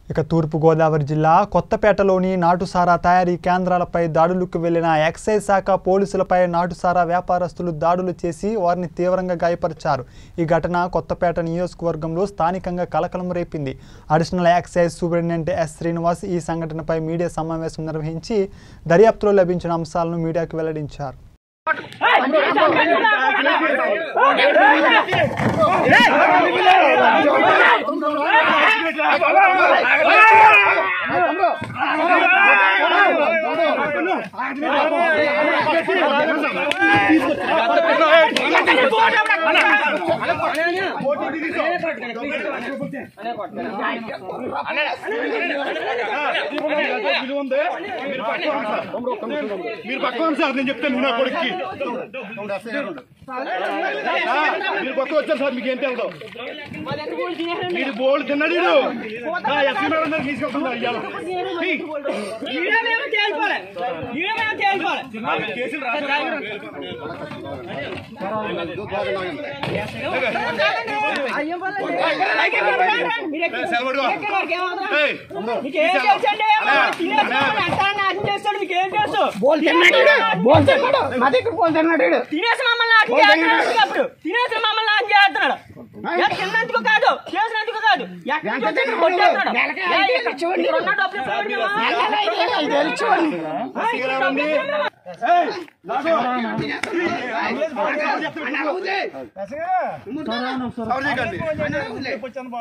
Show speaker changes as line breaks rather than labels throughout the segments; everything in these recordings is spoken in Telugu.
ఇక తూర్పుగోదావరి జిల్లా కొత్తపేటలోని నాటుసారా తయారీ కేంద్రాలపై దాడులకు వెళ్లిన ఎక్సైజ్ శాఖ పోలీసులపై నాటుసారా వ్యాపారస్తులు దాడులు చేసి వారిని తీవ్రంగా గాయపరిచారు ఈ ఘటన కొత్తపేట నియోజకవర్గంలో స్థానికంగా కలకలం రేపింది additional excise superintendent S Srinivas ఈ సంఘటనపై మీడియా సమావేశం నిర్వహించి దర్యాప్తులో లభించిన అంశాలను మీడియాకు వెల్లడించారు
మీరు పక్కన సార్ నేను చెప్తాను నా కొడుక్కి మీరు కొత్త వచ్చారు సార్ మీకు ఏం తెలుదు మీరు బోల్డ్ తిన్నాడు వీడు. నా ఎస్సీ మేడం దగ్గర తీసుకెళ్తున్నా ఇయ్యాల. తీ. కేసులు రాశారు. సెలవుడుగా. ఏయ్,
బోల్ తిన్నాడు ఈడు. బోల్ తిన్నాడు మా దగ్గర బోల్ తిన్నాడు ఈడు.
తినేసి మమ్మల్ని నాటి చేస్తున్నాడు అప్పుడు తినేసి మమ్మల్ని నాటి చేస్తున్నాడు ఏ తిన్నందుకు కాదు చేసినందుకు కాదు ఎక్కడి నుంచి వచ్చి ఇక్కడ కొట్టేస్తున్నాడు.
నెలకి
ఏ,
ఐదు
ఇక్కడ-
ఇచ్చేవాడిని.
ఇక్కడ ఉన్న డబ్బులు ఇప్పుడు ఎవరికి ఇవ్వాలి?
నెలకి ఐదు- ఐదేళ్ళు ఇచ్చేవాడిని. అన్న అవుతే.
ఎవరు చేయకండి.
అన్న అవుతే.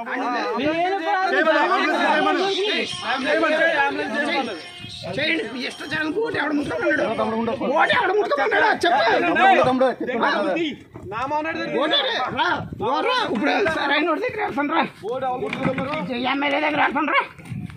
చేయండి మీ ఇష్టం జనం బోట్ ఎవడ ముట్టుకోమన్నాడు బోట్ ఎవడ ముట్టుకోమన్నాడు చెప్పు బోట్ రే, రా ఓ రా ఇప్పుడు సరైన వాడి దగ్గర వెళ్తాను రా ఎమ్మెల్యే దగ్గర వెళ్తాను రా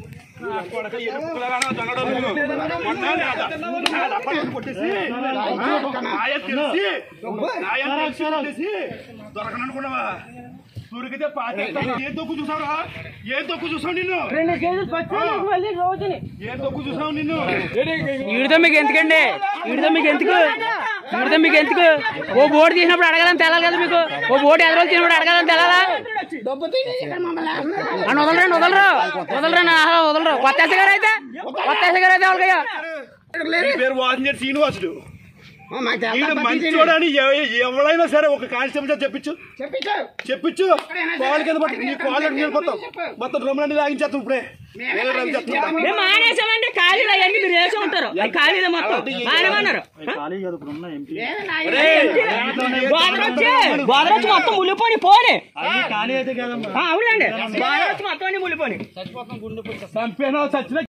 నాయ తెలిసి నాయ తెలిసి తెలిసి దొరకననుకున్నావా దొరికితే పాటేస్తాను ఏ తొక్కు చూసావురా ఏ తొక్కు చూసావు నిన్ను
రెండు కేజీలు పచ్చి మళ్ళీ రోజుని
ఏ తొక్కు చూసావు నిన్ను
ఈడితో మీకు ఎందుకండి ఈడితో మీకు ఎందుకు ఈడితో మీకు ఎందుకు ఓ బోర్డు తీసినప్పుడు అడగాలని తెలాలి కదా మీకు ఓ బోర్డు ఎదురు తీసినప్పుడు అడగాలని తెలాలా
డబ్బు తిని ఇక్కడ మమ్మల్ని వేస్తున్నారు.
అని వదలరండి వదలరు వదలరండి ఆహా వదలరు కొత్త ఎస్ఐ గారు అయితే కొత్త ఎస్ఐ గారు అయితే వాళ్ళకయ్యా
ఇక్కడ లేరు.
ఈ పేరు వాసించేటి శ్రీనివాసుడు
ఆ, మాకు తెలుసా?
ఈడు
పత్తి
మంచి
తిని.
చూడని ఎవరైనా సరే ఒక కానిస్టేబుల్ చేత చెప్పించు
చెప్పించు
చెప్పించు కాల్ కింద పట్టు నీ కాల్ అడిగి మొత్తం మొత్తం డ్రమ్లన్నీ లాగించేస్తాం ఇప్పుడే వేరే డ్రమ్ చేస్తాం
మేము మానేసామంటే ఖాళీలు అవన్నీ మీరు వేసి ఉంటారు అవి ఖాళీలు మొత్తం మానేమన్నారు
ఏమి నా
గోదరొచ్చి గోదరొచ్చి మొత్తం ములిపోని పోని ఆ, అవునండి గోదరొచ్చి మొత్తం అన్ని ములిపోని
చంపేనా చచ్చిన